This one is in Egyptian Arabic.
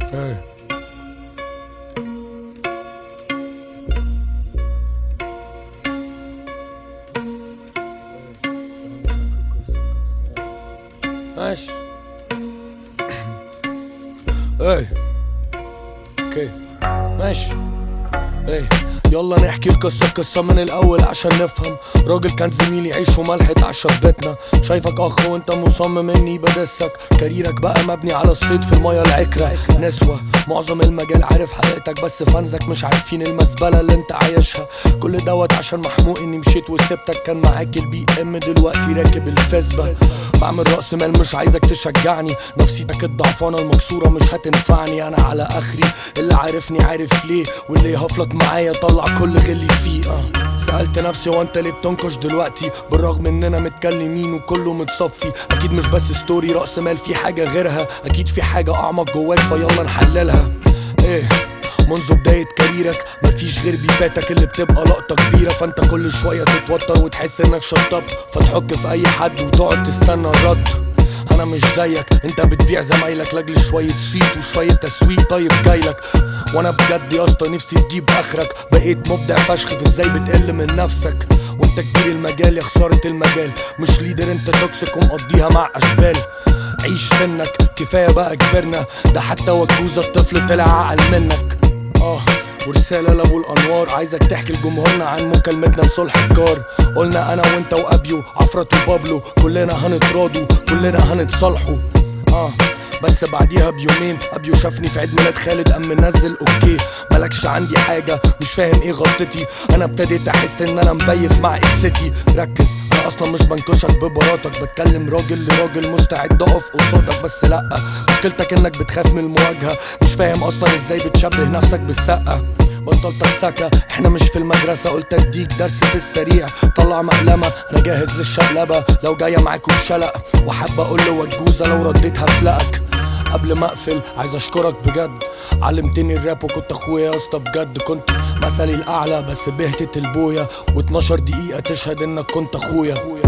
Hey. ماشي اي اوكي ماشي ايه يلا نحكي القصة قصة من الأول عشان نفهم راجل كان زميلي عيش وملح اتعشى في بيتنا شايفك أخ وأنت مصمم إني بدسك كاريرك بقى مبني على الصيد في المية العكرة نسوة معظم المجال عارف حقيقتك بس فانزك مش عارفين المزبلة اللي انت عايشها كل دوت عشان محموق اني مشيت وسبتك كان معاك البي ام دلوقتي راكب الفسبة بعمل رأس مال مش عايزك تشجعني نفسيتك الضعفانة المكسورة مش هتنفعني انا على اخري اللي عارفني عارف ليه واللي يهفلط معايا طلع كل غلي فيه آه. سألت نفسي هو انت ليه بتنكش دلوقتي بالرغم اننا متكلمين وكله متصفي اكيد مش بس ستوري رأس مال في حاجة غيرها اكيد في حاجة اعمق جواك فيلا نحللها ايه منذ بداية كاريرك مفيش غير بيفاتك اللي بتبقى لقطة كبيرة فانت كل شوية تتوتر وتحس انك شطبت فتحك في اي حد وتقعد تستنى الرد انا مش زيك انت بتبيع زمايلك لاجل شوية صيت وشوية تسويق طيب جايلك وانا بجد يا اسطى نفسي تجيب اخرك بقيت مبدع فشخ في ازاي بتقل من نفسك وانت كبير المجال يا خسارة المجال مش ليدر انت توكسيك ومقضيها مع اشبال عيش سنك كفاية بقى كبرنا ده حتى وجوزة الطفل طلع عقل منك اه ورسالة لأبو الأنوار عايزك تحكي لجمهورنا عن مكالمتنا لصلح الجار قلنا أنا وأنت وأبيو عفرت وبابلو كلنا هنتراضوا كلنا هنتصالحوا اه بس بعديها بيومين ابيو شافني في عيد ميلاد خالد قام منزل اوكي مالكش عندي حاجه مش فاهم ايه غلطتي انا ابتديت احس ان انا مبيف مع اكستي ركز انا اصلا مش بنكشك بباراتك بتكلم راجل لراجل مستعد اقف قصادك بس لا مشكلتك انك بتخاف من المواجهه مش فاهم اصلا ازاي بتشبه نفسك بالسقه بطلتك سكة احنا مش في المدرسة قلت اديك درس في السريع طلع مقلمة انا جاهز للشقلبة لو جاية معاك بشلق وحابة اقول له وجوزة لو رديتها فلقك قبل ما اقفل عايز اشكرك بجد علمتني الراب وكنت اخويا يا اسطى بجد كنت مثلي الاعلى بس بهتة البويا و12 دقيقة تشهد انك كنت اخويا